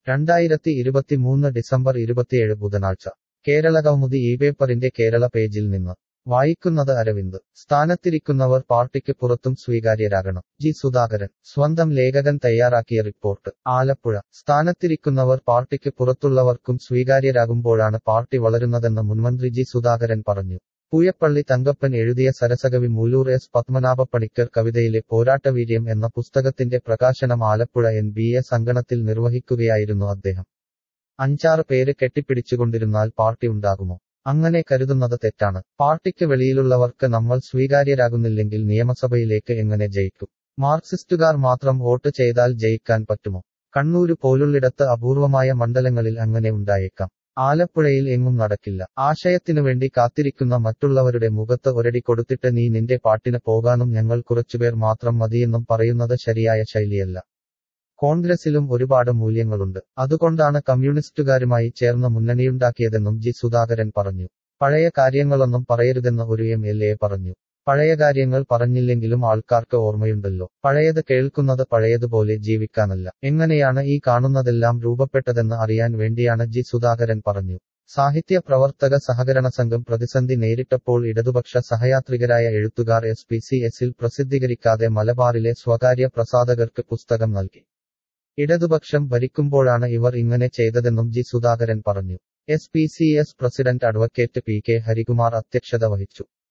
രണ്ടായിരത്തി ഇരുപത്തിമൂന്ന് ഡിസംബർ ഇരുപത്തിയേഴ് ബുധനാഴ്ച കേരളകൗമുദി ഈ പേപ്പറിന്റെ കേരള പേജിൽ നിന്ന് വായിക്കുന്നത് അരവിന്ദ് സ്ഥാനത്തിരിക്കുന്നവർ പാർട്ടിക്ക് പുറത്തും സ്വീകാര്യരാകണം ജി സുധാകരൻ സ്വന്തം ലേഖകൻ തയ്യാറാക്കിയ റിപ്പോർട്ട് ആലപ്പുഴ സ്ഥാനത്തിരിക്കുന്നവർ പാർട്ടിക്ക് പുറത്തുള്ളവർക്കും സ്വീകാര്യരാകുമ്പോഴാണ് പാർട്ടി വളരുന്നതെന്ന് മുൻമന്ത്രി ജി സുധാകരൻ പറഞ്ഞു പൂയപ്പള്ളി തങ്കപ്പൻ എഴുതിയ സരസകവി മൂലൂർ എസ് പത്മനാഭപ്പണിക്കർ കവിതയിലെ പോരാട്ടവീര്യം എന്ന പുസ്തകത്തിന്റെ പ്രകാശനം ആലപ്പുഴ എൻ ബി എസ് അങ്കണത്തിൽ നിർവഹിക്കുകയായിരുന്നു അദ്ദേഹം അഞ്ചാറ് പേര് കെട്ടിപ്പിടിച്ചുകൊണ്ടിരുന്നാൽ പാർട്ടി ഉണ്ടാകുമോ അങ്ങനെ കരുതുന്നത് തെറ്റാണ് പാർട്ടിക്ക് വെളിയിലുള്ളവർക്ക് നമ്മൾ സ്വീകാര്യരാകുന്നില്ലെങ്കിൽ നിയമസഭയിലേക്ക് എങ്ങനെ ജയിക്കും മാർക്സിസ്റ്റുകാർ മാത്രം വോട്ട് ചെയ്താൽ ജയിക്കാൻ പറ്റുമോ കണ്ണൂര് പോലുള്ളിടത്ത് അപൂർവമായ മണ്ഡലങ്ങളിൽ അങ്ങനെ ഉണ്ടായേക്കാം ആലപ്പുഴയിൽ എങ്ങും നടക്കില്ല ആശയത്തിനു വേണ്ടി കാത്തിരിക്കുന്ന മറ്റുള്ളവരുടെ മുഖത്ത് ഒരടി കൊടുത്തിട്ട് നീ നിന്റെ പാട്ടിന് പോകാനും ഞങ്ങൾ കുറച്ചുപേർ മാത്രം മതിയെന്നും പറയുന്നത് ശരിയായ ശൈലിയല്ല കോൺഗ്രസിലും ഒരുപാട് മൂല്യങ്ങളുണ്ട് അതുകൊണ്ടാണ് കമ്മ്യൂണിസ്റ്റുകാരുമായി ചേർന്ന് മുന്നണിയുണ്ടാക്കിയതെന്നും ജി സുധാകരൻ പറഞ്ഞു പഴയ കാര്യങ്ങളൊന്നും പറയരുതെന്ന് ഒരു എം എൽ എ പറഞ്ഞു പഴയ കാര്യങ്ങൾ പറഞ്ഞില്ലെങ്കിലും ആൾക്കാർക്ക് ഓർമ്മയുണ്ടല്ലോ പഴയത് കേൾക്കുന്നത് പഴയതുപോലെ ജീവിക്കാനല്ല എങ്ങനെയാണ് ഈ കാണുന്നതെല്ലാം രൂപപ്പെട്ടതെന്ന് അറിയാൻ വേണ്ടിയാണ് ജി സുധാകരൻ പറഞ്ഞു സാഹിത്യ പ്രവർത്തക സഹകരണ സംഘം പ്രതിസന്ധി നേരിട്ടപ്പോൾ ഇടതുപക്ഷ സഹയാത്രികരായ എഴുത്തുകാർ എസ് പി സി എസിൽ പ്രസിദ്ധീകരിക്കാതെ മലബാറിലെ സ്വകാര്യ പ്രസാധകർക്ക് പുസ്തകം നൽകി ഇടതുപക്ഷം ഭരിക്കുമ്പോഴാണ് ഇവർ ഇങ്ങനെ ചെയ്തതെന്നും ജി സുധാകരൻ പറഞ്ഞു S P C S president advocate P K Harikumar അധ്യക്ഷത വഹിച്ചു